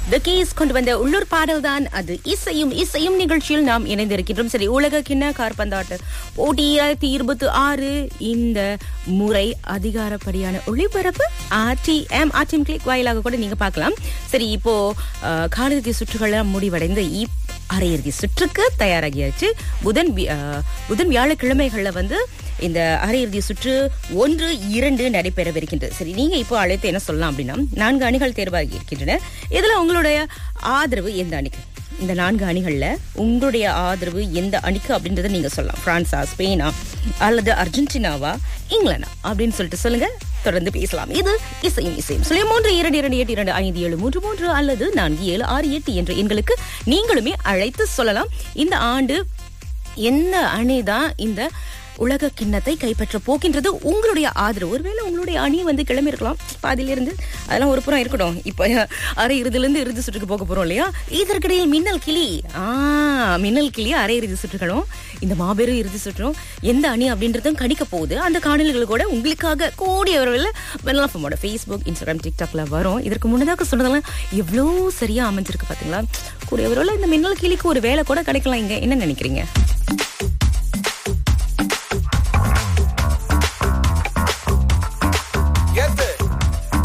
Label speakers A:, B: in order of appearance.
A: the case கொண்டு வந்த உள்ளூர் பாடல் தான் அது இசையும் இசையும் நிகழ்ச்சியில் நாம் இணைந்திருக்கின்றோம் சரி உலக கிண்ண கார்பந்தாட்ட போட்டி இரண்டாயிரத்தி இருபத்தி ஆறு இந்த முறை அதிகாரப்படியான ஒளிபரப்பு ஆர்டிஎம் ஆர்டிஎம் கிளிக் வாயிலாக கூட நீங்க பார்க்கலாம் சரி இப்போ அஹ், காலிறுதி சுற்றுகள் முடிவடைந்து இப் அரையிறுதி சுற்றுக்கு தயாராகியாச்சு புதன் வி- அஹ், புதன் வியாழக்கிழமைகள்ல வந்து இந்த அரையிறுதி சுற்று ஒன்று இரண்டு நடைபெறவிருக்கின்றது சரி நீங்க இப்போ அழைத்து என்ன சொல்லலாம் அப்படின்னா நான்கு அணிகள் தேர்வாகி இருக்கின்றன இதுல உங்களுடைய ஆதரவு எந்த அணிக்கு இந்த நான்கு அணிகள்ல உங்களுடைய ஆதரவு எந்த அணிக்கு அப்படின்றத நீங்க சொல்லலாம் பிரான்ஸா ஸ்பெயினா அல்லது அர்ஜென்டினாவா இங்கிலாண்டா அப்படின்னு சொல்லிட்டு சொல்லுங்க தொடர்ந்து பேசலாம் இது இசையும் இசையும் சொல்லி மூன்று இரண்டு இரண்டு எட்டு இரண்டு ஐந்து ஏழு மூன்று மூன்று அல்லது நான்கு ஏழு ஆறு எட்டு என்ற எண்களுக்கு நீங்களுமே அழைத்து சொல்லலாம் இந்த ஆண்டு எந்த அணிதான் இந்த உலக கிண்ணத்தை கைப்பற்ற போகின்றது உங்களுடைய ஆதரவு ஒருவேளை உங்களுடைய அணி வந்து கிளம்பி இருக்கலாம் பாதியில இருந்து அதெல்லாம் ஒரு புறம் இருக்கட்டும் இப்ப அரை இறுதில இருந்து இறுதி சுற்றுக்கு போக போறோம் இல்லையா இதற்கிடையில் மின்னல் கிளி ஆ மின்னல் கிளி அரை இறுதி சுற்றுகளும் இந்த மாபெரும் இறுதி சுற்றும் எந்த அணி அப்படின்றதும் கணிக்க போகுது அந்த காணொலிகள் கூட உங்களுக்காக கூடிய விரைவில் வெள்ளஃபமோட ஃபேஸ்புக் இன்ஸ்டாகிராம் டிக்டாக்ல வரும் இதற்கு முன்னதாக சொன்னதெல்லாம் எவ்வளோ சரியா அமைஞ்சிருக்கு பாத்தீங்களா கூடிய விரைவில் இந்த மின்னல் கிளிக்கு ஒரு வேலை கூட கிடைக்கலாம் இங்க என்ன நினைக்கிறீங்க